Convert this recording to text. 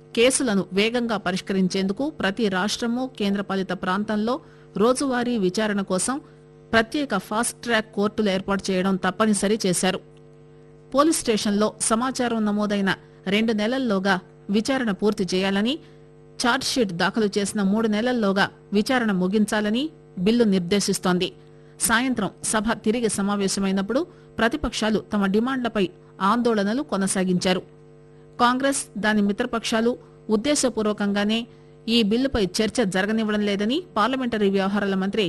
కేసులను వేగంగా పరిష్కరించేందుకు ప్రతి రాష్టము కేంద్రపాలిత ప్రాంతంలో రోజువారీ విచారణ కోసం ప్రత్యేక ఫాస్ట్ ట్రాక్ కోర్టులు ఏర్పాటు చేయడం తప్పనిసరి చేశారు పోలీస్ స్టేషన్లో సమాచారం నమోదైన రెండు నెలల్లోగా విచారణ పూర్తి చేయాలని ఛార్జ్షీట్ దాఖలు చేసిన మూడు నెలల్లోగా విచారణ ముగించాలని బిల్లు నిర్దేశిస్తోంది సాయంత్రం సభ తిరిగి సమావేశమైనప్పుడు ప్రతిపక్షాలు తమ డిమాండ్లపై ఆందోళనలు కొనసాగించారు కాంగ్రెస్ దాని మిత్రపక్షాలు ఉద్దేశపూర్వకంగానే ఈ బిల్లుపై చర్చ జరగనివ్వడం లేదని పార్లమెంటరీ వ్యవహారాల మంత్రి